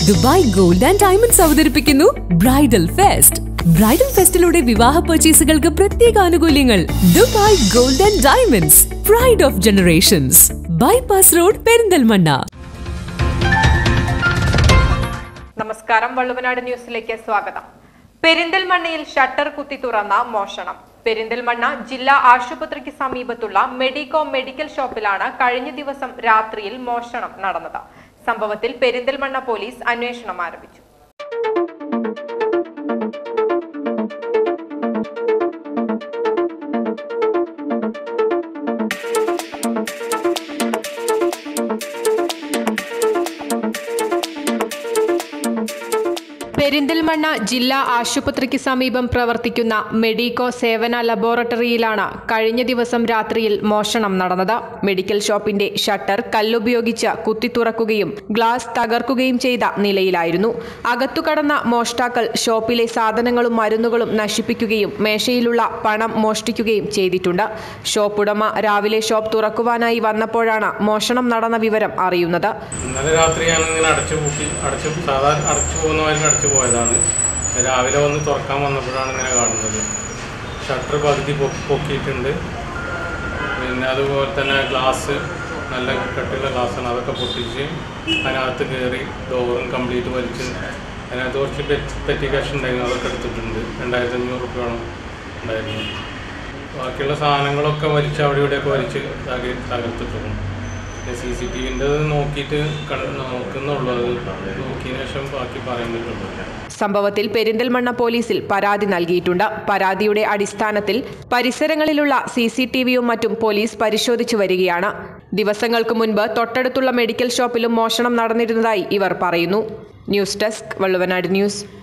Dubai gold and diamonds അവതരിപ്പിക്കുന്നു bridal fest bridal ഫെസ്റ്റിലൂടെ വിവാഹ പർച്ചേസുകൾക്ക് പ്രത്യേക ആനുകൂല്യങ്ങൾ Dubai gold and diamonds pride of generations bypass road Perinthalmanna നമസ്കാരം വള്ളുവനാട് ന്യൂസിലേക്ക് സ്വാഗതം പെരിന്തൽമണ്ണയിൽ ഷട്ടർ കുത്തി തുറന്ന മോഷണം പെരിന്തൽമണ്ണ ജില്ലാ ആശുപത്രിക്ക് സമീപത്തുള്ള മെഡിക്കോ മെഡിക്കൽ ഷോപ്പിലാണ് കഴിഞ്ഞ ദിവസം രാത്രിയിൽ മോഷണം നടന്നത് സംഭവത്തിൽ പെരിന്തൽമണ്ണ പോലീസ് അന്വേഷണം ആരംഭിച്ചു പെരിന്തൽമണ്ണ ജില്ലാ ആശുപത്രിക്ക് സമീപം പ്രവർത്തിക്കുന്ന മെഡിക്കോ സേവന ലബോറട്ടറിയിലാണ് കഴിഞ്ഞ ദിവസം രാത്രിയിൽ മോഷണം നടന്നത് മെഡിക്കൽ ഷോപ്പിന്റെ ഷട്ടർ കല്ലുപയോഗിച്ച് കുത്തിത്തുറക്കുകയും ഗ്ലാസ് തകർക്കുകയും ചെയ്ത നിലയിലായിരുന്നു അകത്തു കടന്ന മോഷ്ടാക്കൾ ഷോപ്പിലെ സാധനങ്ങളും മരുന്നുകളും നശിപ്പിക്കുകയും മേശയിലുള്ള പണം മോഷ്ടിക്കുകയും ചെയ്തിട്ടുണ്ട് ഷോപ്പ് ഉടമ രാവിലെ ഷോപ്പ് തുറക്കുവാനായി വന്നപ്പോഴാണ് മോഷണം നടന്ന വിവരം അറിയുന്നത് ഇന്നലെ രാത്രി ഞാൻ ഇങ്ങനെ അടച്ചു പൂട്ടി അടച്ചു സാധാരണ അടച്ചു പോകുന്ന മാതിരി അടച്ചു പോയതാണ് രാവിലെ വന്ന് തുറക്കാൻ വന്നപ്പോഴാണ് ഇങ്ങനെ കാണുന്നത് ഷട്ടർ പകുതി പൊ പൊക്കിയിട്ടുണ്ട് പിന്നെ അതുപോലെ തന്നെ ഗ്ലാസ് നല്ല കട്ടിയുള്ള ഗ്ലാസ്സാണ് അതൊക്കെ പൊട്ടിച്ച് അതിനകത്ത് കയറി ഡോറും കംപ്ലീറ്റ് വലിച്ച് അതിനകത്ത് കുറച്ച് പെറ്റ് പെറ്റി കാഷ് ഉണ്ടായിരുന്നു അതൊക്കെ എടുത്തിട്ടുണ്ട് രണ്ടായിരത്തി അഞ്ഞൂറ് റുപ്യോളം ഉണ്ടായിരുന്നു ബാക്കിയുള്ള സാധനങ്ങളൊക്കെ വലിച്ച് അവിടെ ഇവിടെയൊക്കെ വലിച്ച് തക തകർത്തിട്ടുണ്ട് സി സി ടി വിൻ്റെ നോക്കിയിട്ട് കണ്ട് നോക്കുന്നുള്ളൂ അത് നോക്കിയതിന് ശേഷം ബാക്കി പറയാൻ പറ്റുള്ളൂ സംഭവത്തിൽ പെരിന്തൽമണ്ണ പോലീസിൽ പരാതി നൽകിയിട്ടുണ്ട് പരാതിയുടെ അടിസ്ഥാനത്തിൽ പരിസരങ്ങളിലുള്ള സി സി ടി വിയും മറ്റും പോലീസ് പരിശോധിച്ചു വരികയാണ് ദിവസങ്ങൾക്ക് മുൻപ് തൊട്ടടുത്തുള്ള മെഡിക്കൽ ഷോപ്പിലും മോഷണം നടന്നിരുന്നതായി ഇവർ പറയുന്നു ന്യൂസ് ഡെസ്ക് വള്ളുവനാട് ന്യൂസ്